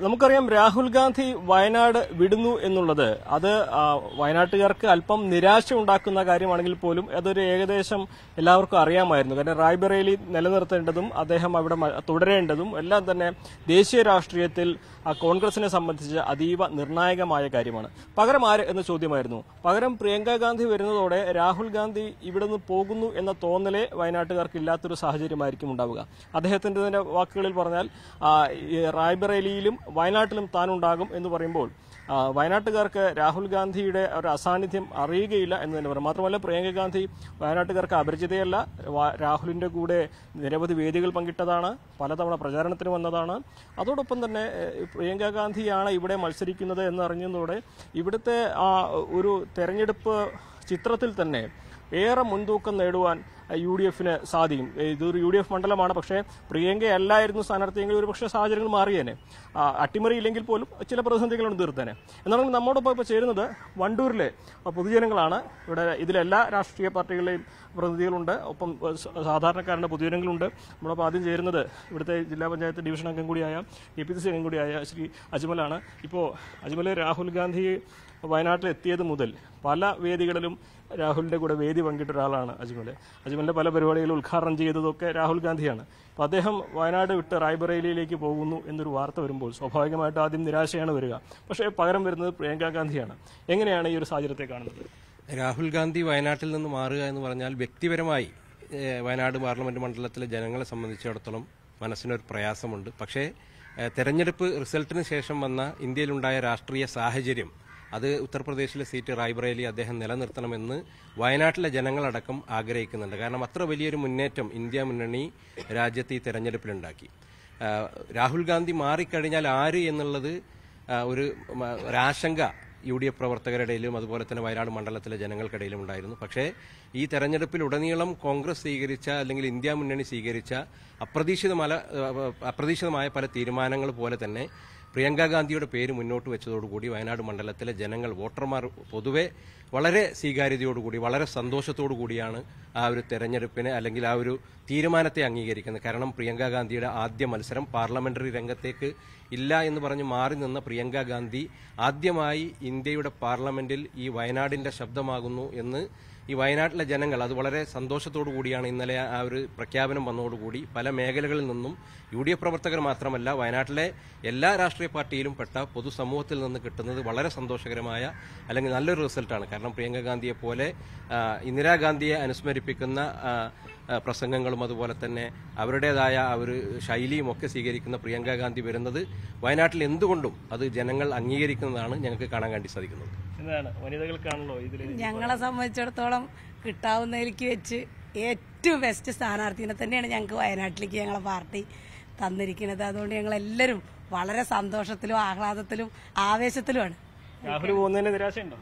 നമുക്കറിയാം രാഹുൽ ഗാന്ധി വയനാട് വിടുന്നു എന്നുള്ളത് അത് ആ, വയനാട്ടുകാർക്ക് അല്പം നിരാശ ഉണ്ടാക്കുന്ന കാര്യമാണെങ്കിൽ പോലും അതൊരു ഏകദേശം എല്ലാവർക്കും അറിയാമായിരുന്നു കാരണം റായ്ബറേലി നിലനിർത്തേണ്ടതും അദ്ദേഹം അവിടെ മ- തുടരേണ്ടതും എല്ലാം തന്നെ ദേശീയ രാഷ്ട്രീയത്തിൽ ആ, കോൺഗ്രസിനെ സംബന്ധിച്ച് അതീവ നിർണായകമായ കാര്യമാണ് പകരം ആര് എന്ന ചോദ്യമായിരുന്നു പകരം പ്രിയങ്ക ഗാന്ധി വരുന്നതോടെ രാഹുൽ ഗാന്ധി ഇവിടെ നിന്ന് പോകുന്നു എന്ന തോന്നലേ വയനാട്ടുകാർക്ക് ഇല്ലാത്തൊരു സാഹചര്യമായിരിക്കും ഉണ്ടാവുക അദ്ദേഹത്തിന്റെ തന്നെ വാക്കുകളിൽ പറഞ്ഞാൽ ആ, ഈ റായ്ബറേലിയിലും വയനാട്ടിലും താനുണ്ടാകും എന്ന് പറയുമ്പോൾ ആ, വയനാട്ടുകാർക്ക് രാഹുൽ ഗാന്ധിയുടെ ഒരു അസാന്നിധ്യം അറിയുകയില്ല എന്ന് തന്നെ പറയാം മാത്രമല്ല പ്രിയങ്ക ഗാന്ധി വയനാട്ടുകാർക്ക് അപരിചിതയല്ല വാ- രാഹുലിന്റെ കൂടെ നിരവധി വേദികൾ പങ്കിട്ടതാണ് പലതവണ പ്രചാരണത്തിന് വന്നതാണ് അതോടൊപ്പം തന്നെ ഏഹ്, പ്രിയങ്ക ഗാന്ധിയാണ് ഇവിടെ മത്സരിക്കുന്നത് എന്നറിഞ്ഞതോടെ ഇവിടുത്തെ ആ ഒരു തെരഞ്ഞെടുപ്പ് ചിത്രത്തിൽ തന്നെ ഏറെ മുൻതൂക്കം നേടുവാൻ യു ഡി എഫിന് സാധിക്കും ഇതൊരു യു ഡി എഫ് മണ്ഡലമാണ് പക്ഷേ പ്രിയങ്ക അല്ലായിരുന്നു സ്ഥാനാർത്ഥിയെങ്കിൽ ഒരു പക്ഷേ സാഹചര്യങ്ങൾ മാറിയേനെ ആ, അട്ടിമറിയില്ലെങ്കിൽ പോലും ചില പ്രതിസന്ധികളുണ്ട് തീർത്തേനെ എന്നാണെങ്കിൽ നമ്മോടൊപ്പം ഇപ്പോൾ ചേരുന്നത് വണ്ടൂരിലെ പൊതുജനങ്ങളാണ് ഇവിടെ ഇതിലെല്ലാ രാഷ്ട്രീയ പാർട്ടികളുടെയും പ്രതിനിധികളുണ്ട് ഒപ്പം ഏഹ്, സ- സാധാരണക്കാരുടെ പൊതുജനങ്ങളുണ്ട് നമ്മളൊപ്പം ആദ്യം ചേരുന്നത് ഇവിടുത്തെ ജില്ലാ പഞ്ചായത്ത് ഡിവിഷൻ അംഗം കൂടിയായ എ പി സി അംഗം കൂടിയായ ശ്രീ അജ്മലാണ് ഇപ്പോൾ അജ്മൽ രാഹുൽ ഗാന്ധി വയനാട്ടിൽ എത്തിയത് മുതൽ പല വേദികളിലും രാഹുലിന്റെ കൂടെ വേദി പങ്കിട്ട ഒരാളാണ് അജ്മൽ അജ്മലിന്റെ പല പരിപാടികളും ഉദ്ഘാടനം ചെയ്തതൊക്കെ രാഹുൽ ഗാന്ധിയാണ് അപ്പോൾ അദ്ദേഹം വയനാട് വിട്ട് റായ്ബറേലിയിലേക്ക് പോകുന്നു എന്നൊരു വാർത്ത വരുമ്പോൾ സ്വാഭാവികമായിട്ട് ആദ്യം നിരാശയാണ് വരിക പക്ഷേ പകരം വരുന്നത് പ്രിയങ്ക ഗാന്ധിയാണ് എങ്ങനെയാണ് ഈ ഒരു സാഹചര്യത്തെ കാണുന്നത് രാഹുൽ ഗാന്ധി വയനാട്ടിൽ നിന്ന് മാറുക എന്ന് പറഞ്ഞാൽ വ്യക്തിപരമായി ഏഹ്, വയനാട് പാർലമെന്റ് മണ്ഡലത്തിലെ ജനങ്ങളെ സംബന്ധിച്ചിടത്തോളം മനസ്സിനൊരു പ്രയാസമുണ്ട് പക്ഷേ ഏഹ്, തെരഞ്ഞെടുപ്പ് റിസൾട്ടിന് ശേഷം വന്ന ഇന്ത്യയിലുണ്ടായ രാഷ്ട്രീയ സാഹചര്യം അത് ഉത്തർപ്രദേശിലെ സീറ്റ് റായ്ബറേലി അദ്ദേഹം നിലനിർത്തണമെന്ന് വയനാട്ടിലെ ജനങ്ങളടക്കം ആഗ്രഹിക്കുന്നുണ്ട് കാരണം അത്ര വലിയൊരു മുന്നേറ്റം ഇന്ത്യ മുന്നണി രാജ്യത്ത് ഈ തെരഞ്ഞെടുപ്പിലുണ്ടാക്കി ആഹ്, രാഹുൽ ഗാന്ധി മാറിക്കഴിഞ്ഞാൽ ആര് എന്നുള്ളത് ആഹ്, ഒരു മ- ഒരാശങ്ക യു ഡി എഫ് പ്രവർത്തകരുടെ ഇടയിലും അതുപോലെ തന്നെ വയനാട് മണ്ഡലത്തിലെ ജനങ്ങൾക്കിടയിലും ഉണ്ടായിരുന്നു പക്ഷേ ഈ തെരഞ്ഞെടുപ്പിൽ ഉടനീളം കോൺഗ്രസ് സ്വീകരിച്ച അല്ലെങ്കിൽ ഇന്ത്യ മുന്നണി സ്വീകരിച്ച അപ്രതീക്ഷിതമായ അപ്രതീക്ഷിതമായ പല തീരുമാനങ്ങൾ പോലെ തന്നെ പ്രിയങ്ക ഗാന്ധിയുടെ പേര് മുന്നോട്ട് വെച്ചതോടുകൂടി വയനാട് മണ്ഡലത്തിലെ ജനങ്ങൾ വോട്ടർമാർ പൊതുവെ വളരെ സ്വീകാര്യതയോടുകൂടി വളരെ സന്തോഷത്തോടു കൂടിയാണ് ആ ഒരു തെരഞ്ഞെടുപ്പിനെ അല്ലെങ്കിൽ ആ ഒരു തീരുമാനത്തെ അംഗീകരിക്കുന്നത് കാരണം പ്രിയങ്ക ഗാന്ധിയുടെ ആദ്യ മത്സരം പാർലമെന്ററി രംഗത്തേക്ക് ഇല്ല എന്ന് പറഞ്ഞ് മാറി നിന്ന പ്രിയങ്ക ഗാന്ധി ആദ്യമായി ഇന്ത്യയുടെ പാർലമെന്റിൽ ഈ വയനാടിന്റെ ശബ്ദമാകുന്നു എന്ന് ഈ വയനാട്ടിലെ ജനങ്ങൾ അത് വളരെ സന്തോഷത്തോടു കൂടിയാണ് ഇന്നലെ ആ ഒരു പ്രഖ്യാപനം വന്നതോടുകൂടി പല മേഖലകളിൽ നിന്നും യു ഡി എഫ് പ്രവർത്തകർ മാത്രമല്ല വയനാട്ടിലെ എല്ലാ രാഷ്ട്രീയ പാർട്ടിയിലും പെട്ട പൊതുസമൂഹത്തിൽ നിന്ന് കിട്ടുന്നത് വളരെ സന്തോഷകരമായ അല്ലെങ്കിൽ നല്ലൊരു റിസൾട്ടാണ് കാരണം പ്രിയങ്ക ഗാന്ധിയെ പോലെ ആ, ഇന്ദിരാഗാന്ധിയെ അനുസ്മരിപ്പിക്കുന്ന ആ, ആ, പ്രസംഗങ്ങളും അതുപോലെ തന്നെ അവരുടേതായ ആ ഒരു ശൈലിയും ഒക്കെ സ്വീകരിക്കുന്ന പ്രിയങ്ക ഗാന്ധി വരുന്നത് വയനാട്ടിൽ എന്തുകൊണ്ടും അത് ജനങ്ങൾ അംഗീകരിക്കുന്നതാണ് ഞങ്ങൾക്ക് കാണാൻ വേണ്ടി സാധിക്കുന്നത് എന്താണ് വനിതകൾക്കാണല്ലോ ഇതിൽ ഞങ്ങളെ സംബന്ധിച്ചിടത്തോളം കിട്ടാവുന്നതിലേക്ക് വെച്ച് ഏറ്റവും ബെസ്റ്റ് സ്ഥാനാർത്ഥിനെ തന്നെയാണ് ഞങ്ങൾക്ക് വയനാട്ടിലേക്ക് ഞങ്ങളെ പാർട്ടി തന്നിരിക്കുന്നത് അതുകൊണ്ട് ഞങ്ങൾ എല്ലാവരും വളരെ സന്തോഷത്തിലും ആഹ്ലാദത്തിലും ആവേശത്തിലുമാണ് രാഹുൽ പോകുന്നതിന് നിരാശയുണ്ടോ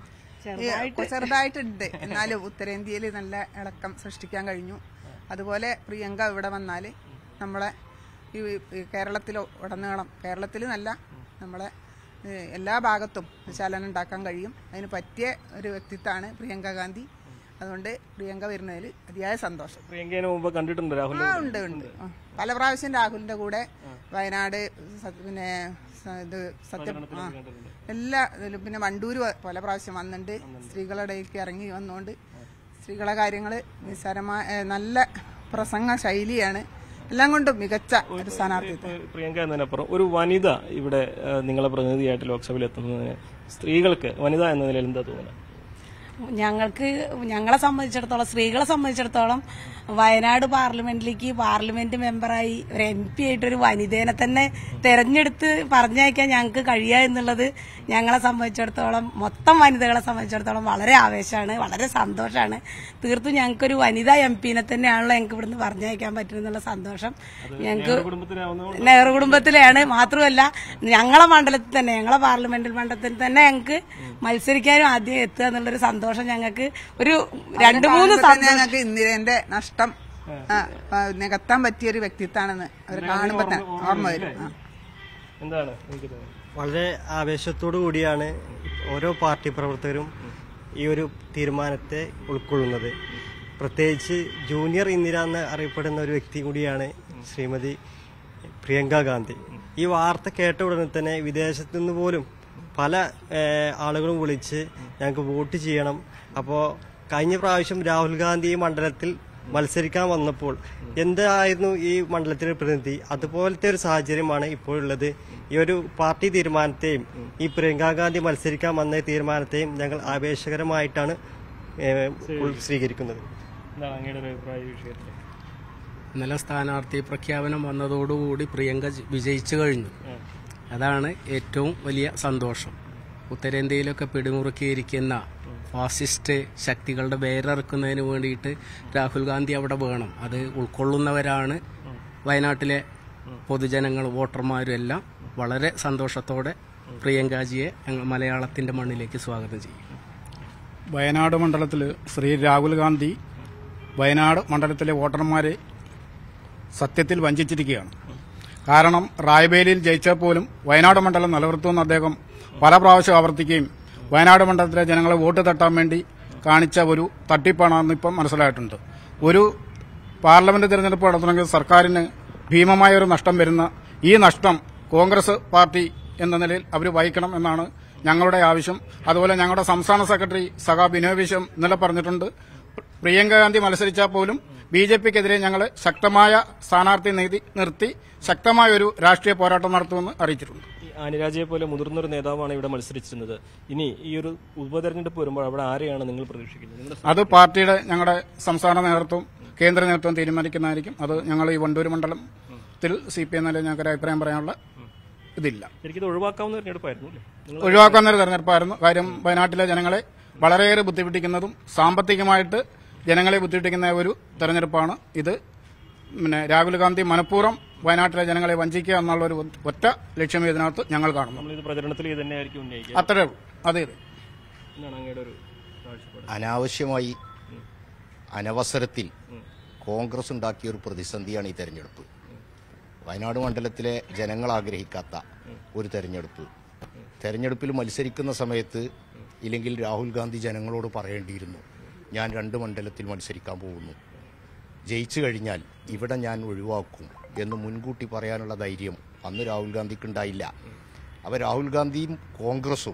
ഈ ചെറുതായിട്ടുണ്ട് എന്നാലും ഉത്തരേന്ത്യയിൽ നല്ല ഇളക്കം സൃഷ്ടിക്കാൻ കഴിഞ്ഞു അതുപോലെ പ്രിയങ്ക ഇവിടെ വന്നാൽ നമ്മളെ ഈ ഈ കേരളത്തിൽ ഉടനീളം കേരളത്തിൽ നല്ല നമ്മളെ ഏ, എല്ലാ ഭാഗത്തും ചലനം ഉണ്ടാക്കാൻ കഴിയും അതിന് പറ്റിയ ഒരു വ്യക്തിത്വമാണ് പ്രിയങ്ക ഗാന്ധി അതുകൊണ്ട് പ്രിയങ്ക വരുന്നതിൽ അതിയായ സന്തോഷം പ്രിയങ്കേനെ മുമ്പ് കണ്ടിട്ടുണ്ട് രാഹുൽ ആ ഉണ്ട് ഉണ്ട് ആ. പല പ്രാവശ്യം രാഹുലിന്റെ കൂടെ വയനാട് സ- പിന്നെ സ- ഇത് സത്യം ആ എല്ലാ ഇതിലും പിന്നെ വണ്ടൂര് വ- പല പ്രാവശ്യം വന്നിട്ടുണ്ട് സ്ത്രീകളുടെ ഇടയിലേക്ക് ഇറങ്ങി വന്നുകൊണ്ട് സ്ത്രീകളെ കാര്യങ്ങൾ നിസ്സാരമായ ഏ, നല്ല പ്രസംഗ ശൈലിയാണ് എല്ലാം കൊണ്ടും മികച്ച ഒരു സ്ഥാനാർത്ഥി ഇപ്പൊ പ്രിയങ്ക എന്നതിനപ്പുറം ഒരു വനിത ഇവിടെ ആ, നിങ്ങളെ പ്രതിനിധിയായിട്ട് ലോക്സഭയിൽ എത്തുന്നതിന് സ്ത്രീകൾക്ക് വനിത എന്ന നിലയിൽ എന്താ തോന്നുന്നത് ഞങ്ങൾക്ക് ഞങ്ങളെ സംബന്ധിച്ചിടത്തോളം സ്ത്രീകളെ സംബന്ധിച്ചിടത്തോളം വയനാട് പാർലമെന്റിലേക്ക് പാർലമെന്റ് മെമ്പറായി ഒരു എം പി ആയിട്ട് ഒരു വനിതേനെ തന്നെ തെരഞ്ഞെടുത്ത് പറഞ്ഞയക്കാൻ ഞങ്ങൾക്ക് കഴിയുക എന്നുള്ളത് ഞങ്ങളെ സംബന്ധിച്ചിടത്തോളം മൊത്തം വനിതകളെ സംബന്ധിച്ചിടത്തോളം വളരെ ആവേശമാണ് വളരെ സന്തോഷമാണ് തീർത്തും ഞങ്ങൾക്കൊരു വനിതാ എം പിനെ തന്നെയാണല്ലോ ഞങ്ങൾക്ക് ഇവിടുന്ന് പറഞ്ഞയക്കാൻ പറ്റുന്നുള്ള സന്തോഷം ഞങ്ങൾക്ക് കുടുംബത്തിനാവുന്ന നെഹ്റു കുടുംബത്തിലെയാണ് മാത്രമല്ല ഞങ്ങളെ മണ്ഡലത്തിൽ തന്നെ ഞങ്ങളെ പാർലമെന്റ് മണ്ഡലത്തിൽ തന്നെ ഞങ്ങൾക്ക് മത്സരിക്കാനും ആദ്യം എത്തുക എന്നുള്ളൊരു സന്തോഷം ഞങ്ങൾക്ക് ഒരു രണ്ടു മൂന്ന് കാണുമ്പോ തന്നെ ഞങ്ങൾക്ക് ഇന്ദിരന്റെ നഷ്ടം ആ, ആ, നികത്താൻ പറ്റിയ ഒരു വ്യക്തിത്വമാണെന്ന് അവർ കാണുമ്പോ തന്നെ ഓർമ്മ വരും ആ. എന്താണ് എനിക്ക് തോന്നുന്നത് വളരെ ആവേശത്തോടു കൂടിയാണ് ഓരോ പാർട്ടി പ്രവർത്തകരും ഈ ഒരു തീരുമാനത്തെ ഉൾക്കൊള്ളുന്നത് പ്രത്യേകിച്ച് ജൂനിയർ ഇന്ദിര എന്ന് അറിയപ്പെടുന്ന ഒരു വ്യക്തി കൂടിയാണ് ശ്രീമതി പ്രിയങ്ക ഗാന്ധി ഈ വാർത്ത കേട്ട ഉടനെ തന്നെ വിദേശത്തു നിന്ന് പോലും പല ഏഹ്, ആളുകളും വിളിച്ച് ഞങ്ങൾക്ക് വോട്ട് ചെയ്യണം അപ്പോൾ കഴിഞ്ഞ പ്രാവശ്യം രാഹുൽ ഗാന്ധി ഈ മണ്ഡലത്തിൽ മത്സരിക്കാൻ വന്നപ്പോൾ എന്തായിരുന്നു ഈ മണ്ഡലത്തിലെ പ്രതിനിധി അതുപോലത്തെ ഒരു സാഹചര്യമാണ് ഇപ്പോഴുള്ളത് ഈ ഒരു പാർട്ടി തീരുമാനത്തെയും ഈ പ്രിയങ്കാ ഗാന്ധി മത്സരിക്കാൻ വന്ന തീരുമാനത്തെയും ഞങ്ങൾ ആവേശകരമായിട്ടാണ് ഏഹ്, ഉൾ- സ്വീകരിക്കുന്നത് എന്താണ് അങ്ങയുടെ ഒരു അഭിപ്രായ ഈ വിഷയത്തിൽ ഇന്നലെ സ്ഥാനാർത്ഥി പ്രഖ്യാപനം വന്നതോടുകൂടി പ്രിയങ്ക ജി- വിജയിച്ചു കഴിഞ്ഞു അതാണ് ഏറ്റവും വലിയ സന്തോഷം ഉത്തരേന്ത്യയിലൊക്കെ പിടിമുറുക്കിയിരിക്കുന്ന ഫാസിസ്റ്റ് ശക്തികളുടെ വേരറുക്കുന്നതിന് വേണ്ടിയിട്ട് രാഹുൽ ഗാന്ധി അവിടെ വേണം അത് ഉൾക്കൊള്ളുന്നവരാണ് വയനാട്ടിലെ പൊതുജനങ്ങളും വോട്ടർമാരും എല്ലാം വളരെ സന്തോഷത്തോടെ പ്രിയങ്കാജിയെ ഞങ്ങൾ മലയാളത്തിന്റെ മണ്ണിലേക്ക് സ്വാഗതം ചെയ്യും വയനാട് മണ്ഡലത്തിൽ ശ്രീ രാഹുൽ ഗാന്ധി വയനാട് മണ്ഡലത്തിലെ വോട്ടർമാരെ സത്യത്തിൽ വഞ്ചിച്ചിരിക്കുകയാണ് കാരണം റായ്ബേലിയിൽ ജയിച്ചാൽ പോലും വയനാട് മണ്ഡലം നിലനിർത്തുമെന്ന് അദ്ദേഹം പല പ്രാവശ്യം ആവർത്തിക്കുകയും വയനാട് മണ്ഡലത്തിലെ ജനങ്ങളെ വോട്ട് തട്ടാൻ വേണ്ടി കാണിച്ച ഒരു തട്ടിപ്പാണെന്ന് ഇപ്പം മനസ്സിലായിട്ടുണ്ട് ഒരു പാർലമെന്റ് തിരഞ്ഞെടുപ്പ് നടത്തണമെങ്കിൽ സർക്കാരിന് ഭീമമായ ഒരു നഷ്ടം വരുന്ന ഈ നഷ്ടം കോൺഗ്രസ് പാർട്ടി എന്ന നിലയിൽ അവർ വഹിക്കണം എന്നാണ് ഞങ്ങളുടെ ആവശ്യം അതുപോലെ ഞങ്ങളുടെ സംസ്ഥാന സെക്രട്ടറി സഖാ ബിനോയ് വിശ്വം ഇന്നലെ പറഞ്ഞിട്ടുണ്ട് പ്രിയങ്ക ഗാന്ധി മത്സരിച്ചാൽ പോലും ബി ജെ പിക്കെതിരെ ഞങ്ങൾ ശക്തമായ സ്ഥാനാർത്ഥി നീതി നിർത്തി ശക്തമായ ഒരു രാഷ്ട്രീയ പോരാട്ടം നടത്തുമെന്ന് അറിയിച്ചിട്ടുണ്ട് ഈ ആനിരാജയെ പോലെ മുതിർന്നൊരു നേതാവാണ് ഇവിടെ മത്സരിച്ചിരുന്നത് ഇനി ഈ ഒരു ഉപതെരഞ്ഞെടുപ്പ് വരുമ്പോൾ അവിടെ ആരെയാണ് നിങ്ങൾ പ്രതീക്ഷിക്കുന്നത് നിങ്ങളുടെ അത് പാർട്ടിയുടെ ഞങ്ങളുടെ സംസ്ഥാന നേതൃത്വം കേന്ദ്ര നേതൃത്വം തീരുമാനിക്കുന്നതായിരിക്കും അത് ഞങ്ങൾ ഈ വണ്ടൂർ മണ്ഡലത്തിൽ സി പി എം നിലയിൽ ഞങ്ങൾക്ക് അഭിപ്രായം പറയാനുള്ള ഇതില്ല ശരിക്കും ഇത് ഒഴിവാക്കാവുന്ന തെരഞ്ഞെടുപ്പായിരുന്നു അല്ലേ നിങ്ങൾ ഒഴിവാക്കുന്ന ഒരു തെരഞ്ഞെടുപ്പായിരുന്നു കാര്യം വയനാട്ടിലെ ജനങ്ങളെ വളരെയേറെ ബുദ്ധിമുട്ടിക്കുന്നതും സാമ്പത്തികമായിട്ട് ജനങ്ങളെ ബുദ്ധിമുട്ടിക്കുന്ന ഒരു തെരഞ്ഞെടുപ്പാണ് ഇത് പിന്നെ രാഹുൽ ഗാന്ധി മനഃപൂർവ്വം വയനാട്ടിലെ ജനങ്ങളെ വഞ്ചിക്കുക എന്നുള്ള ഒരു ഒറ്റ ലക്ഷ്യം ഇതിനകത്ത് ഞങ്ങൾ കാണുന്നു നമ്മളിത് പ്രചരണത്തിൽ ഇത് തന്നെയായിരിക്കും ഉന്നയിക്കുക അത്രേ ഉള്ളൂ അതെ അതെ എന്താണ് അങ്ങയുടെ ഒരു കാഴ്ചപ്പാട് അനാവശ്യമായി അനവസരത്തിൽ കോൺഗ്രസ് ഉണ്ടാക്കിയ ഒരു പ്രതിസന്ധിയാണ് ഈ തെരഞ്ഞെടുപ്പ് വയനാട് മണ്ഡലത്തിലെ ജനങ്ങൾ ആഗ്രഹിക്കാത്ത ഒരു തെരഞ്ഞെടുപ്പ് തെരഞ്ഞെടുപ്പിൽ മത്സരിക്കുന്ന സമയത്ത് ഇല്ലെങ്കിൽ രാഹുൽ ഗാന്ധി ജനങ്ങളോട് പറയേണ്ടിയിരുന്നു ഞാൻ രണ്ട് മണ്ഡലത്തിൽ മത്സരിക്കാൻ പോകുന്നു ജയിച്ചു കഴിഞ്ഞാൽ ഇവിടെ ഞാൻ ഒഴിവാക്കും എന്ന് മുൻകൂട്ടി പറയാനുള്ള ധൈര്യം അന്ന് രാഹുൽ ഗാന്ധിക്ക് ഉണ്ടായില്ല അപ്പോൾ രാഹുൽ ഗാന്ധിയും കോൺഗ്രസും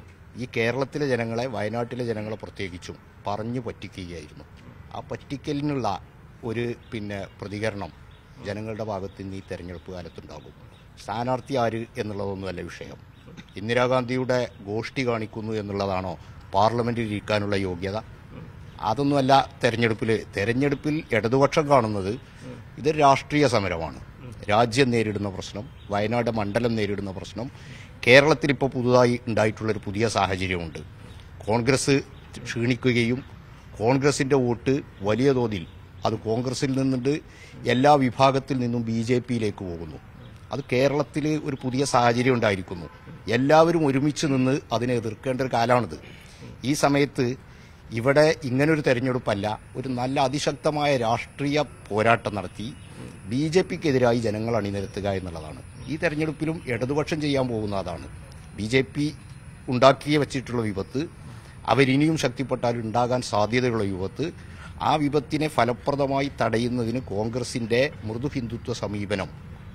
ഈ കേരളത്തിലെ ജനങ്ങളെ വയനാട്ടിലെ ജനങ്ങളെ പ്രത്യേകിച്ചും പറഞ്ഞു പറ്റിക്കുകയായിരുന്നു ആ പറ്റിക്കലിനുള്ള ഒരു പിന്നെ പ്രതികരണം ജനങ്ങളുടെ ഭാഗത്ത് നിന്ന് ഈ തെരഞ്ഞെടുപ്പ് കാലത്തുണ്ടാകും സ്ഥാനാർത്ഥി ആര് എന്നുള്ളതൊന്നുമല്ല വിഷയം ഇന്ദിരാഗാന്ധിയുടെ ഗോഷ്ഠി കാണിക്കുന്നു എന്നുള്ളതാണോ പാർലമെന്റിൽ ഇരിക്കാനുള്ള യോഗ്യത അതൊന്നുമല്ല തെരഞ്ഞെടുപ്പിൽ തെരഞ്ഞെടുപ്പിൽ ഇടതുപക്ഷം കാണുന്നത് ഇത് രാഷ്ട്രീയ സമരമാണ് രാജ്യം നേരിടുന്ന പ്രശ്നം വയനാട് മണ്ഡലം നേരിടുന്ന പ്രശ്നം കേരളത്തിൽ ഇപ്പോൾ പുതുതായി ഉണ്ടായിട്ടുള്ളൊരു പുതിയ സാഹചര്യമുണ്ട് കോൺഗ്രസ് ക്ഷീണിക്കുകയും കോൺഗ്രസിന്റെ വോട്ട് വലിയ തോതിൽ അത് കോൺഗ്രസിൽ നിന്നുണ്ട് എല്ലാ വിഭാഗത്തിൽ നിന്നും ബി ജെ പിയിലേക്ക് പോകുന്നു അത് കേരളത്തിൽ ഒരു പുതിയ സാഹചര്യം ഉണ്ടായിരിക്കുന്നു എല്ലാവരും ഒരുമിച്ച് നിന്ന് അതിനെ എതിർക്കേണ്ട ഒരു കാലമാണിത് ഈ സമയത്ത് ഇവിടെ ഇങ്ങനൊരു തെരഞ്ഞെടുപ്പല്ല ഒരു നല്ല അതിശക്തമായ രാഷ്ട്രീയ പോരാട്ടം നടത്തി ബി ജെ പിക്കെതിരായി ജനങ്ങൾ അണിനിരത്തുക എന്നുള്ളതാണ് ഈ തെരഞ്ഞെടുപ്പിലും ഇടതുപക്ഷം ചെയ്യാൻ പോകുന്ന അതാണ് ബി ജെ പി ഉണ്ടാക്കി വെച്ചിട്ടുള്ള വിപത്ത് അവരിനിയും ശക്തിപ്പെട്ടാൽ ഉണ്ടാകാൻ സാധ്യതയുള്ള വിപത്ത് ആ വിപത്തിനെ ഫലപ്രദമായി തടയുന്നതിന് കോൺഗ്രസിന്റെ മൃദു ഹിന്ദുത്വ സമീപനം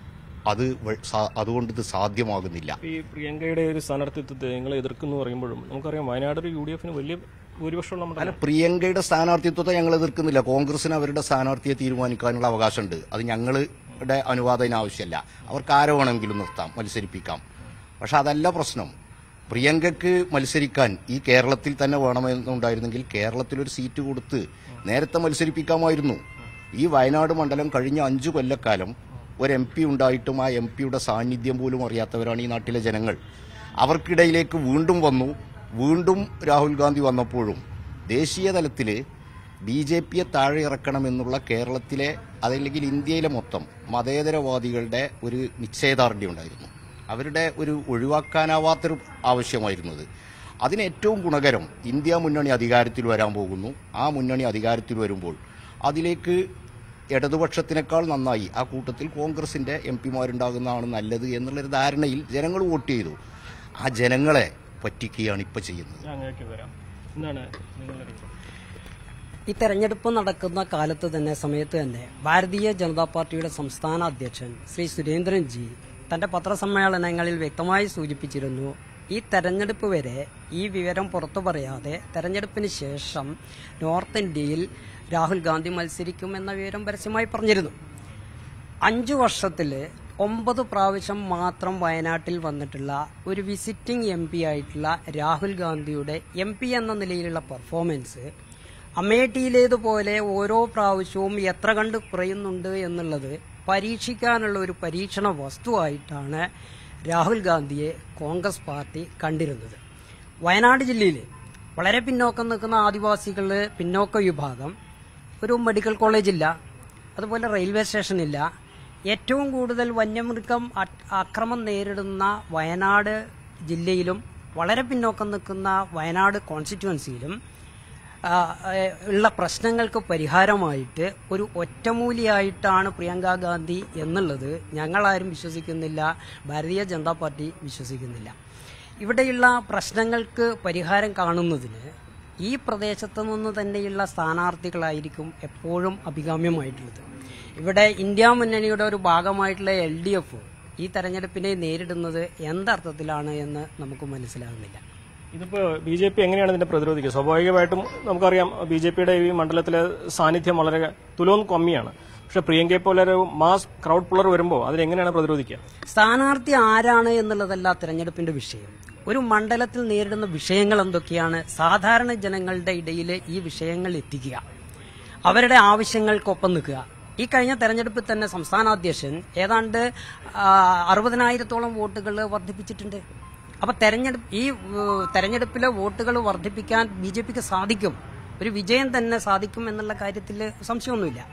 അത് വ- സാ- അതുകൊണ്ട് ഇത് സാധ്യമാകുന്നില്ല ഈ പ്രിയങ്കയുടെ ഒരു സ്ഥാനാർത്ഥിത്വത്തെ നിങ്ങൾ എതിർക്കുന്നു പറയുമ്പോഴും നമുക്കറിയാം വയനാട് ഒരു യു ഡി എഫിന് വലിയ ഭൂരിപക്ഷമുള്ള അല്ല മണ്ഡലം പ്രിയങ്കയുടെ സ്ഥാനാർത്ഥിത്വത്തെ ഞങ്ങൾ എതിർക്കുന്നില്ല കോൺഗ്രസിന് അവരുടെ സ്ഥാനാർത്ഥിയെ തീരുമാനിക്കാനുള്ള അവകാശമുണ്ട് അത് ഞങ്ങളുടെ അനുവാദത്തിന് ആവശ്യമല്ല അവർക്ക് ആരെ വേണമെങ്കിലും നിർത്താം മത്സരിപ്പിക്കാം പക്ഷെ അതല്ല പ്രശ്നം പ്രിയങ്കയ്ക്ക് മത്സരിക്കാൻ ഈ കേരളത്തിൽ തന്നെ വേണമെന്നുണ്ടായിരുന്നെങ്കിൽ കേരളത്തിൽ ഒരു സീറ്റ് കൊടുത്ത് നേരത്തെ മത്സരിപ്പിക്കാമായിരുന്നു ഈ വയനാട് മണ്ഡലം കഴിഞ്ഞ അഞ്ചു കൊല്ലക്കാലം ഒരു എം പി ഉണ്ടായിട്ടും ആ എം പിയുടെ സാന്നിധ്യം പോലും അറിയാത്തവരാണ് ഈ നാട്ടിലെ ജനങ്ങൾ അവർക്കിടയിലേക്ക് വീണ്ടും വന്നു വീണ്ടും രാഹുൽ ഗാന്ധി വന്നപ്പോഴും ദേശീയ തലത്തിൽ ബി ജെ പിയെ താഴെ ഇറക്കണമെന്നുള്ള കേരളത്തിലെ അതല്ലെങ്കിൽ ഇന്ത്യയിലെ മൊത്തം മതേതരവാദികളുടെ ഒരു നിശ്ചയദാർഢ്യം ഉണ്ടായിരുന്നു അവരുടെ ഒരു ഒഴിവാക്കാനാവാത്തൊരു ആവശ്യമായിരുന്നത് അതിന് ഏറ്റവും ഗുണകരം ഇന്ത്യ മുന്നണി അധികാരത്തിൽ വരാൻ പോകുന്നു ആ മുന്നണി അധികാരത്തിൽ വരുമ്പോൾ അതിലേക്ക് ഇടതുപക്ഷത്തിനേക്കാൾ നന്നായി ആ കൂട്ടത്തിൽ കോൺഗ്രസിന്റെ എം പിമാരുണ്ടാകുന്നതാണ് നല്ലത് എന്നുള്ളൊരു ധാരണയിൽ ജനങ്ങൾ വോട്ട് ചെയ്തു ആ ജനങ്ങളെ പറ്റിക്കുകയാണ് ഇപ്പൊ ചെയ്യുന്നത് ഞാൻ അങ്ങേക്ക് വരാം എന്താണ് നിങ്ങളുടെ അഭിപ്രായം? ഈ തെരഞ്ഞെടുപ്പ് നടക്കുന്ന കാലത്ത് തന്നെ സമയത്ത് തന്നെ ഭാരതീയ ജനതാ പാർട്ടിയുടെ സംസ്ഥാന അധ്യക്ഷൻ ശ്രീ സുരേന്ദ്രൻ ജി തന്റെ പത്രസമ്മേളനങ്ങളിൽ വ്യക്തമായി സൂചിപ്പിച്ചിരുന്നു ഈ തെരഞ്ഞെടുപ്പ് വരെ ഈ വിവരം പുറത്തു പറയാതെ തെരഞ്ഞെടുപ്പിന് ശേഷം നോർത്ത് ഇന്ത്യയിൽ രാഹുൽ ഗാന്ധി മത്സരിക്കും എന്ന വിവരം പരസ്യമായി പറഞ്ഞിരുന്നു അഞ്ചു വർഷത്തിൽ ഒമ്പത് പ്രാവശ്യം മാത്രം വയനാട്ടിൽ വന്നിട്ടുള്ള ഒരു വിസിറ്റിംഗ് എം പി ആയിട്ടുള്ള രാഹുൽ ഗാന്ധിയുടെ എം പി എന്ന നിലയിലുള്ള പെർഫോമൻസ് അമേഠിയിലേതുപോലെ ഓരോ പ്രാവശ്യവും എത്ര കണ്ട് കുറയുന്നുണ്ട് എന്നുള്ളത് പരീക്ഷിക്കാനുള്ള ഒരു പരീക്ഷണ വസ്തുവായിട്ടാണ് രാഹുൽ ഗാന്ധിയെ കോൺഗ്രസ് പാർട്ടി കണ്ടിരുന്നത് വയനാട് ജില്ലയിൽ വളരെ പിന്നോക്കം നിൽക്കുന്ന ആദിവാസികൾ പിന്നോക്ക വിഭാഗം ഒരു മെഡിക്കൽ കോളേജില്ല അതുപോലെ റെയിൽവേ സ്റ്റേഷനില്ല ഏറ്റവും കൂടുതൽ വന്യമൃഗം അ- ആക്രമം നേരിടുന്ന വയനാട് ജില്ലയിലും വളരെ പിന്നോക്കം നിൽക്കുന്ന വയനാട് കോൺസ്റ്റിറ്റ്യുവൻസിയിലും ആ, ഏ, ഉള്ള പ്രശ്നങ്ങൾക്ക് പരിഹാരമായിട്ട് ഒരു ഒറ്റമൂലിയായിട്ടാണ് പ്രിയങ്ക ഗാന്ധി എന്നുള്ളത് ഞങ്ങളാരും വിശ്വസിക്കുന്നില്ല ഭാരതീയ ജനതാ പാർട്ടി വിശ്വസിക്കുന്നില്ല ഇവിടെയുള്ള പ്രശ്നങ്ങൾക്ക് പരിഹാരം കാണുന്നതിന് ഈ പ്രദേശത്ത് നിന്ന് തന്നെയുള്ള സ്ഥാനാർത്ഥികളായിരിക്കും എപ്പോഴും അഭികാമ്യമായിട്ടുള്ളത് ഇവിടെ ഇന്ത്യ മുന്നണിയുടെ ഒരു ഭാഗമായിട്ടുള്ള എൽ ഡി എഫ് ഈ തെരഞ്ഞെടുപ്പിനെ നേരിടുന്നത് എന്തർത്ഥത്തിലാണ് എന്ന് നമുക്ക് മനസ്സിലാകുന്നില്ല ഇതിപ്പോ ബി ജെ പി എങ്ങനെയാണ് ഇതിന്റെ പ്രതിരോധിക്കുക സ്വാഭാവികമായിട്ടും നമുക്കറിയാം ബി ജെ പിയുടെ ഈ മണ്ഡലത്തിലെ സാന്നിധ്യം വളരെ തുലവും കമ്മിയാണ് പക്ഷെ പ്രിയങ്കയെ പോലെ ഒരു മാസ് ക്രൗഡ് പുള്ളർ വരുമ്പോൾ അതിനെങ്ങനെയാണ് പ്രതിരോധിക്കുക സ്ഥാനാർത്ഥി ആരാണ് എന്നുള്ളതല്ല തെരഞ്ഞെടുപ്പിന്റെ വിഷയം ഒരു മണ്ഡലത്തിൽ നേരിടുന്ന വിഷയങ്ങൾ എന്തൊക്കെയാണ് സാധാരണ ജനങ്ങളുടെ ഇടയിൽ ഈ വിഷയങ്ങൾ എത്തിക്കുക അവരുടെ ആവശ്യങ്ങൾക്കൊപ്പം നിൽക്കുക ഈ കഴിഞ്ഞ തെരഞ്ഞെടുപ്പിൽ തന്നെ സംസ്ഥാന അധ്യക്ഷൻ ഏതാണ്ട് ആ, അറുപതിനായിരത്തോളം വോട്ടുകൾ വർദ്ധിപ്പിച്ചിട്ടുണ്ട് അപ്പൊ തെരഞ്ഞെടുപ്പ് ഈ ഏഹ്, തെരഞ്ഞെടുപ്പിലെ വോട്ടുകൾ വർദ്ധിപ്പിക്കാൻ ബി ജെ പിക്ക് സാധിക്കും ഒരു വിജയം തന്നെ സാധിക്കും എന്നുള്ള കാര്യത്തിൽ സംശയമൊന്നുമില്ല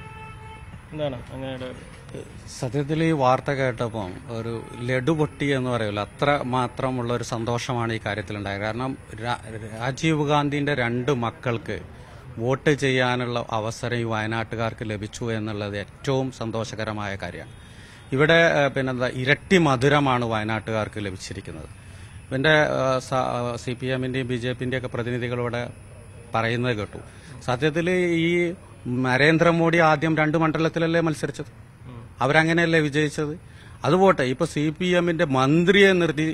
എന്താണ് അങ്ങനെ സത്യത്തിൽ ഈ വാർത്ത കേട്ടപ്പം ഒരു ലഡു പൊട്ടി എന്ന് പറയുമല്ലോ അത്ര മാത്രമുള്ള ഒരു സന്തോഷമാണ് ഈ കാര്യത്തിലുണ്ടായത് കാരണം രാ- രാജീവ് ഗാന്ധിന്റെ രണ്ട് മക്കൾക്ക് വോട്ട് ചെയ്യാനുള്ള അവസരം ഈ വയനാട്ടുകാർക്ക് ലഭിച്ചു എന്നുള്ളത് ഏറ്റവും സന്തോഷകരമായ കാര്യമാണ് ഇവിടെ ഏഹ്, പിന്നെന്താ ഇരട്ടി മധുരമാണ് വയനാട്ടുകാർക്ക് ലഭിച്ചിരിക്കുന്നത് ഇവന്റെ സി പി എമ്മിന്റെയും ബി ജെ പിന്റെയും ഒക്കെ പ്രതിനിധികൾ ഇവിടെ പറയുന്നത് കേട്ടു സത്യത്തിൽ ഈ നരേന്ദ്രമോദി ആദ്യം രണ്ട് മണ്ഡലത്തിലല്ലേ മത്സരിച്ചത് അവരങ്ങനെയല്ലേ വിജയിച്ചത് അതുപോട്ടെ ഇപ്പൊ സി പി എമ്മിന്റെ മന്ത്രിയെ നിർത്തി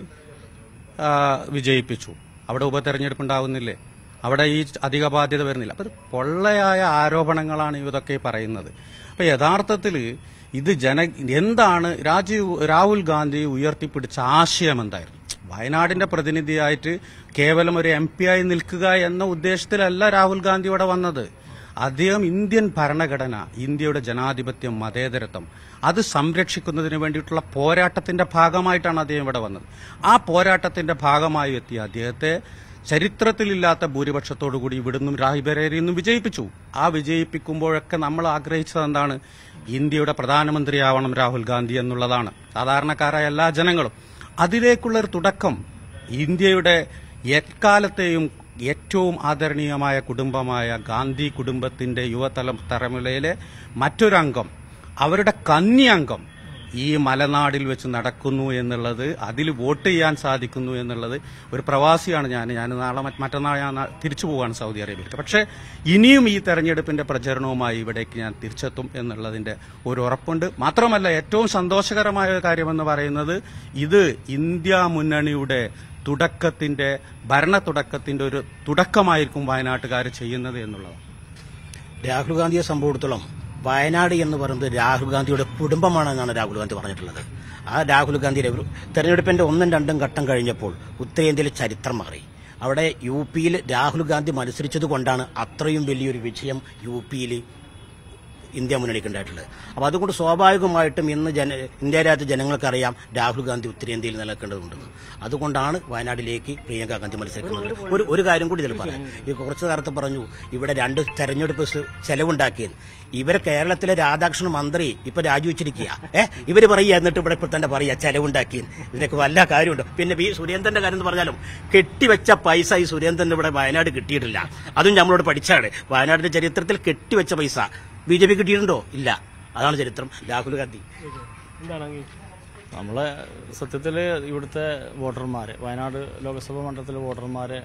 ആ, വിജയിപ്പിച്ചു അവിടെ ഉപതെരഞ്ഞെടുപ്പ് ഉണ്ടാവുന്നില്ലേ അവിടെ ഈ അധിക ബാധ്യത വരുന്നില്ല അപ്പൊ ഇത് പൊള്ളയായ ആരോപണങ്ങളാണ് ഇതൊക്കെ ഈ പറയുന്നത് അപ്പൊ യഥാർത്ഥത്തിൽ ഇത് ജന എന്താണ് രാജീവ് രാഹുൽ ഗാന്ധി ഉയർത്തിപ്പിടിച്ച ആശയം എന്തായിരുന്നു വയനാടിന്റെ പ്രതിനിധിയായിട്ട് കേവലം ഒരു എം പി ആയി നിൽക്കുക എന്ന ഉദ്ദേശത്തിലല്ല രാഹുൽ ഗാന്ധി ഇവിടെ വന്നത് അദ്ദേഹം ഇന്ത്യൻ ഭരണഘടന ഇന്ത്യയുടെ ജനാധിപത്യം മതേതരത്വം അത് സംരക്ഷിക്കുന്നതിന് വേണ്ടിയിട്ടുള്ള പോരാട്ടത്തിന്റെ ഭാഗമായിട്ടാണ് അദ്ദേഹം ഇവിടെ വന്നത് ആ പോരാട്ടത്തിന്റെ ഭാഗമായി എത്തിയ അദ്ദേഹത്തെ ചരിത്രത്തിലില്ലാത്ത ഭൂരിപക്ഷത്തോടുകൂടി ഇവിടുന്നും റായ്ബറേരിയിൽ നിന്നും വിജയിപ്പിച്ചു ആ വിജയിപ്പിക്കുമ്പോഴൊക്കെ നമ്മൾ ആഗ്രഹിച്ചത് എന്താണ് ഇന്ത്യയുടെ പ്രധാനമന്ത്രിയാവണം രാഹുൽ ഗാന്ധി എന്നുള്ളതാണ് സാധാരണക്കാരായ എല്ലാ ജനങ്ങളും അതിലേക്കുള്ള ഒരു തുടക്കം ഇന്ത്യയുടെ എക്കാലത്തെയും ഏറ്റവും ആദരണീയമായ കുടുംബമായ ഗാന്ധി കുടുംബത്തിന്റെ യുവതല തലമുറയിലെ മറ്റൊരംഗം അവരുടെ കന്യംഗം ഈ മലനാടിൽ വെച്ച് നടക്കുന്നു എന്നുള്ളത് അതിൽ വോട്ട് ചെയ്യാൻ സാധിക്കുന്നു എന്നുള്ളത് ഒരു പ്രവാസിയാണ് ഞാൻ ഞാൻ നാളെ മറ്റ് മറ്റന്നാൾ ഞാൻ നാ- തിരിച്ചു പോവാണ് സൗദി അറേബ്യയിലേക്ക് പക്ഷേ ഇനിയും ഈ തെരഞ്ഞെടുപ്പിന്റെ പ്രചരണവുമായി ഇവിടേക്ക് ഞാൻ തിരിച്ചെത്തും എന്നുള്ളതിന്റെ ഒരു ഉറപ്പുണ്ട് മാത്രമല്ല ഏറ്റവും സന്തോഷകരമായ ഒരു കാര്യമെന്ന് പറയുന്നത് ഇത് ഇന്ത്യ മുന്നണിയുടെ തുടക്കത്തിന്റെ ഭരണ തുടക്കത്തിന്റെ ഒരു തുടക്കമായിരിക്കും വയനാട്ടുകാർ ചെയ്യുന്നത് എന്നുള്ളതാണ് രാഹുൽ ഗാന്ധിയെ സംഭവത്തോളം വയനാട് എന്ന് പറയുന്നത് രാഹുൽ ഗാന്ധിയുടെ കുടുംബമാണെന്നാണ് രാഹുൽ ഗാന്ധി പറഞ്ഞിട്ടുള്ളത് ആ രാഹുൽ ഗാന്ധിയുടെ ഒരു തെരഞ്ഞെടുപ്പിന്റെ ഒന്നും രണ്ടും ഘട്ടം കഴിഞ്ഞപ്പോൾ ഉത്തരേന്ത്യയിൽ ചരിത്രം മാറി അവിടെ യു പിയിൽ രാഹുൽ ഗാന്ധി മത്സരിച്ചത് കൊണ്ടാണ് അത്രയും വലിയൊരു വിജയം യു പിയിൽ ഇന്ത്യ മുന്നണിക്ക് ഉണ്ടായിട്ടുള്ളത് അപ്പോൾ അതുകൊണ്ട് സ്വാഭാവികമായിട്ടും ഇന്ന് ജന ഇന്ത്യ രാജ്യത്തെ ജനങ്ങൾക്കറിയാം രാഹുൽ ഗാന്ധി ഉത്തരേന്ത്യയിൽ നിലനിൽക്കേണ്ടതുണ്ടെന്ന് അതുകൊണ്ടാണ് വയനാട്ടിലേക്ക് പ്രിയങ്ക ഗാന്ധി മത്സരിക്കുന്നത് ഒരു ഒരു കാര്യം കൂടി ഇതിൽ പറയാം ഈ കുറച്ചു നേരത്തെ പറഞ്ഞു ഇവിടെ രണ്ട് തെരഞ്ഞെടുപ്പ് സ് ചെലവുണ്ടാക്കിയത് ഇവരെ കേരളത്തിലെ രാധാകൃഷ്ണൻ മന്ത്രി ഇപ്പൊ രാജിവെച്ചിരിക്കുക ഏഹ് ഇവര് പറയുക എന്നിട്ട് ഇവിടെ ഇപ്പൊ തന്നെ പറയുക ചെലവുണ്ടാക്കി ഇതിനൊക്കെ വല്ല കാര്യമുണ്ട് പിന്നെ ഈ സുരേന്ദ്രന്റെ കാര്യം എന്ന് പറഞ്ഞാലും കെട്ടിവെച്ച പൈസ ഈ സുരേന്ദ്രൻ ഇവിടെ വയനാട് കിട്ടിയിട്ടില്ല അതും നമ്മളോട് പഠിച്ചാണ് വയനാടിന്റെ ചരിത്രത്തിൽ കെട്ടിവെച്ച പൈസ ബി ജെ പി കിട്ടിയിട്ടുണ്ടോ ഇല്ല അതാണ് ചരിത്രം രാഹുൽ ഗാന്ധി എന്താണ് അങ്ങ് നമ്മളെ സത്യത്തിൽ ഇവിടുത്തെ വോട്ടർമാരെ വയനാട് ലോക്സഭാ മണ്ഡലത്തിലെ വോട്ടർമാരെ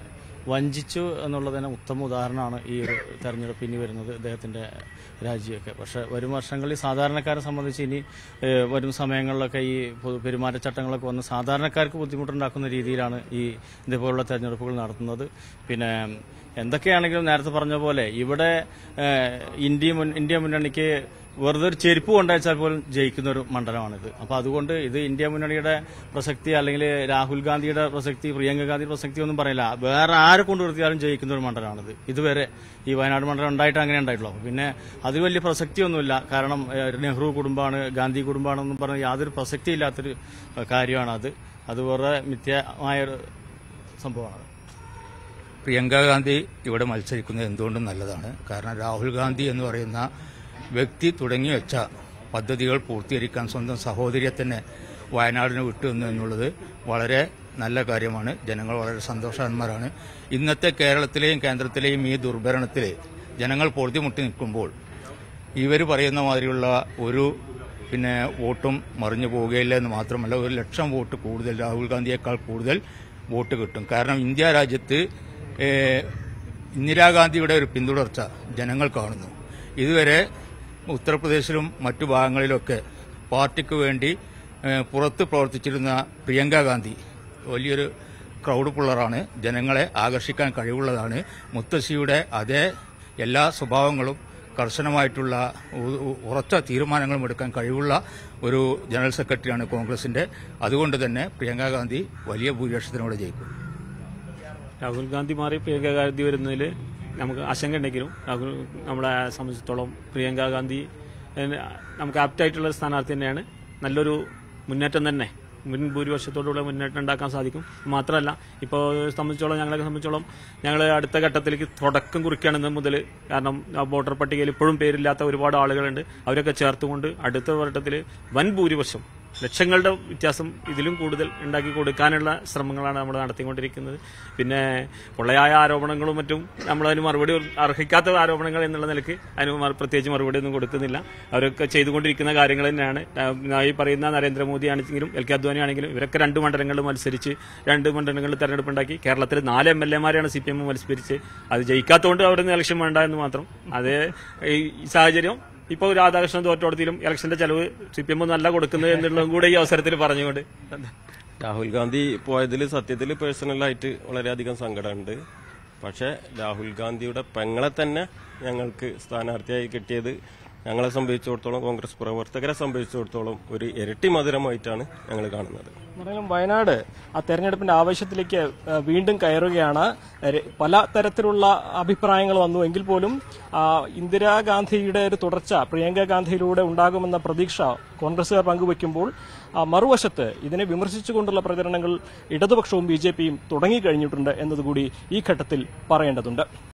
വഞ്ചിച്ചു എന്നുള്ളതിന് ഉത്തമ ഉദാഹരണമാണ് ഈ ഒരു തെരഞ്ഞെടുപ്പ് ഇനി വരുന്നത് അദ്ദേഹത്തിന്റെ രാജിയൊക്കെ പക്ഷെ വരും വർഷങ്ങളിൽ സാധാരണക്കാരെ സംബന്ധിച്ച് ഇനി ഏഹ്, വരും സമയങ്ങളിലൊക്കെ ഈ പൊതു പെരുമാറ്റച്ചട്ടങ്ങളൊക്കെ വന്ന് സാധാരണക്കാർക്ക് ബുദ്ധിമുട്ടുണ്ടാക്കുന്ന രീതിയിലാണ് ഈ ഇതേപോലുള്ള തെരഞ്ഞെടുപ്പുകൾ നടത്തുന്നത് പിന്നെ എന്തൊക്കെയാണെങ്കിലും നേരത്തെ പറഞ്ഞ പോലെ ഇവിടെ ഏഹ്, ഇന്ത്യ മുൻ ഇന്ത്യ മുന്നണിക്ക് വെറുതെ ഒരു ചെരുപ്പ് കൊണ്ടയച്ചാൽ പോലും ജയിക്കുന്ന ഒരു മണ്ഡലമാണിത് അപ്പൊ അതുകൊണ്ട് ഇത് ഇന്ത്യ മുന്നണിയുടെ പ്രസക്തി അല്ലെങ്കിൽ രാഹുൽ ഗാന്ധിയുടെ പ്രസക്തി പ്രിയങ്ക ഗാന്ധിയുടെ പ്രസക്തി ഒന്നും പറയില്ല വേറെ ആരെ കൊണ്ടു നിർത്തിയാലും ജയിക്കുന്ന ഒരു മണ്ഡലമാണിത് ഇതുവരെ ഈ വയനാട് മണ്ഡലം ഉണ്ടായിട്ട് അങ്ങനെ ഉണ്ടായിട്ടുള്ളൂ അപ്പൊ പിന്നെ അതിൽ വലിയ പ്രസക്തിയൊന്നുമില്ല കാരണം ഏഹ്, നെഹ്റു കുടുംബമാണ് ഗാന്ധി കുടുംബമാണെന്നും പറഞ്ഞ് യാതൊരു പ്രസക്തി ഇല്ലാത്തൊരു ഏഹ്, കാര്യമാണ് അത് അത് വേറെ മിഥ്യമായൊരു സംഭവമാണ് പ്രിയങ്ക ഗാന്ധി ഇവിടെ മത്സരിക്കുന്നത് എന്തുകൊണ്ടും നല്ലതാണ് കാരണം രാഹുൽ ഗാന്ധി എന്ന് പറയുന്ന വ്യക്തി തുടങ്ങി വെച്ച പദ്ധതികൾ പൂർത്തീകരിക്കാൻ സ്വന്തം സഹോദരിയെ തന്നെ വയനാടിന് വിട്ടു എന്ന് എന്നുള്ളത് വളരെ നല്ല കാര്യമാണ് ജനങ്ങൾ വളരെ സന്തോഷവാന്മാരാണ് ഇന്നത്തെ കേരളത്തിലെയും കേന്ദ്രത്തിലെയും ഈ ദുർഭരണത്തിൽ ജനങ്ങൾ പൊറുതിമുട്ടി നിൽക്കുമ്പോൾ ഇവർ പറയുന്ന മാതിരിയുള്ള ഒരു പിന്നെ വോട്ടും മറിഞ്ഞു പോവുകയില്ല എന്ന് മാത്രമല്ല ഒരു ലക്ഷം വോട്ട് കൂടുതൽ രാഹുൽ ഗാന്ധിയേക്കാൾ കൂടുതൽ വോട്ട് കിട്ടും കാരണം ഇന്ത്യ രാജ്യത്ത് ഏഹ്, ഇന്ദിരാഗാന്ധിയുടെ ഒരു പിന്തുടർച്ച ജനങ്ങൾ കാണുന്നു ഇതുവരെ ഉത്തർപ്രദേശിലും മറ്റു ഭാഗങ്ങളിലൊക്കെ പാർട്ടിക്ക് വേണ്ടി ഏഹ്, പുറത്ത് പ്രവർത്തിച്ചിരുന്ന പ്രിയങ്ക ഗാന്ധി വലിയൊരു ക്രൗഡ് പുള്ളറാണ് ജനങ്ങളെ ആകർഷിക്കാൻ കഴിവുള്ളതാണ് മുത്തശ്ശിയുടെ അതേ എല്ലാ സ്വഭാവങ്ങളും കർശനമായിട്ടുള്ള ഉ- ഉ- ഉറച്ച തീരുമാനങ്ങളും എടുക്കാൻ കഴിവുള്ള ഒരു ജനറൽ സെക്രട്ടറിയാണ് കോൺഗ്രസിന്റെ അതുകൊണ്ട് തന്നെ പ്രിയങ്ക ഗാന്ധി വലിയ ഭൂരിപക്ഷത്തിനോട് ജയിക്കും രാഹുൽ ഗാന്ധി മാറി പ്രിയങ്ക ഗാന്ധി വരുന്നതിൽ നമുക്ക് ആശങ്ക ഉണ്ടെങ്കിലും രാഹുൽ നമ്മളെ സംബന്ധിച്ചിടത്തോളം പ്രിയങ്ക ഗാന്ധി ഏഹ്, നമുക്ക് ആപ്റ്റായിട്ടുള്ള ഒരു സ്ഥാനാർത്ഥി തന്നെയാണ് നല്ലൊരു മുന്നേറ്റം തന്നെ മുൻ ഭൂരിപക്ഷത്തോടുള്ള മുന്നേറ്റം ഉണ്ടാക്കാൻ സാധിക്കും മാത്രമല്ല ഇപ്പോൾ സംബന്ധിച്ചോളം ഞങ്ങളെ സംബന്ധിച്ചോളം ഞങ്ങൾ അടുത്ത ഘട്ടത്തിലേക്ക് തുടക്കം കുറിക്കുകയാണ് ഇന്ന് മുതൽ കാരണം ആ വോട്ടർ പട്ടികയിൽ ഇപ്പോഴും പേരില്ലാത്ത ഒരുപാട് ആളുകളുണ്ട് അവരൊക്കെ ചേർത്തുകൊണ്ട് അടുത്ത ഘട്ടത്തിൽ വൻ ഭൂരിപക്ഷം ലക്ഷങ്ങളുടെ വ്യത്യാസം ഇതിലും കൂടുതൽ ഉണ്ടാക്കി കൊടുക്കാനുള്ള ശ്രമങ്ങളാണ് നമ്മൾ നടത്തിക്കൊണ്ടിരിക്കുന്നത് പിന്നെ പൊള്ളയായ ആരോപണങ്ങളും മറ്റും നമ്മളതിന് മറുപടി അർഹിക്കാത്ത ആരോപണങ്ങൾ എന്നുള്ള നിലയ്ക്ക് അതിന് മറു- പ്രത്യേകിച്ച് മറുപടി ഒന്നും കൊടുക്കുന്നില്ല അവരൊക്കെ ചെയ്തുകൊണ്ടിരിക്കുന്ന കാര്യങ്ങൾ തന്നെയാണ് ആ, ഈ പറയുന്ന നരേന്ദ്രമോദി ആണെങ്കിലും എൽ കെ അദ്വാനി ആണെങ്കിലും ഇവരൊക്കെ രണ്ട് മണ്ഡലങ്ങളിൽ മത്സരിച്ച് രണ്ട് മണ്ഡലങ്ങളിൽ തെരഞ്ഞെടുപ്പ് ഉണ്ടാക്കി കേരളത്തിൽ നാല് എം എൽ എമാരെയാണ് സി പി എം മത്സരിച്ച് അത് ജയിക്കാത്തതുകൊണ്ട് അവിടെ നിന്ന് ഇലക്ഷൻ വേണ്ട എന്ന് മാത്രം അത് ഈ സാഹചര്യം ഇപ്പോൾ രാധാകൃഷ്ണൻ തോറ്റോടത്തിലും ഇലക്ഷന്റെ ചെലവ് സി പി എം നല്ല കൊടുക്കുന്നത് എന്നുള്ളതും കൂടെ ഈ അവസരത്തിൽ പറഞ്ഞുകൊണ്ട് രാഹുൽ ഗാന്ധി പോയതിൽ സത്യത്തിൽ പേഴ്സണലായിട്ട് വളരെയധികം സങ്കടമുണ്ട് പക്ഷേ രാഹുൽ ഗാന്ധിയുടെ പെങ്ങളെ തന്നെ ഞങ്ങൾക്ക് സ്ഥാനാർത്ഥിയായി കിട്ടിയത് ഞങ്ങളെ സംബന്ധിച്ചിടത്തോളം കോൺഗ്രസ് പ്രവർത്തകരെ സംബന്ധിച്ചിടത്തോളം ഒരു ഇരട്ടി മധുരമായിട്ടാണ് ഞങ്ങൾ കാണുന്നത് എന്തായാലും വയനാട് ആ തെരഞ്ഞെടുപ്പിന്റെ ആവശ്യത്തിലേക്ക് ആ, വീണ്ടും കയറുകയാണ് രെ- പല തരത്തിലുള്ള അഭിപ്രായങ്ങൾ വന്നു എങ്കിൽ പോലും ആ, ഇന്ദിരാഗാന്ധിയുടെ ഒരു തുടർച്ച പ്രിയങ്ക ഗാന്ധിയിലൂടെ ഉണ്ടാകുമെന്ന പ്രതീക്ഷ കോൺഗ്രസുകാർ പങ്കുവയ്ക്കുമ്പോൾ ആ, മറുവശത്ത് ഇതിനെ വിമർശിച്ചുകൊണ്ടുള്ള പ്രചരണങ്ങൾ ഇടതുപക്ഷവും ബി ജെ പിയും തുടങ്ങിക്കഴിഞ്ഞിട്ടുണ്ട് എന്നതുകൂടി ഈ ഘട്ടത്തിൽ പറയേണ്ടതുണ്ട്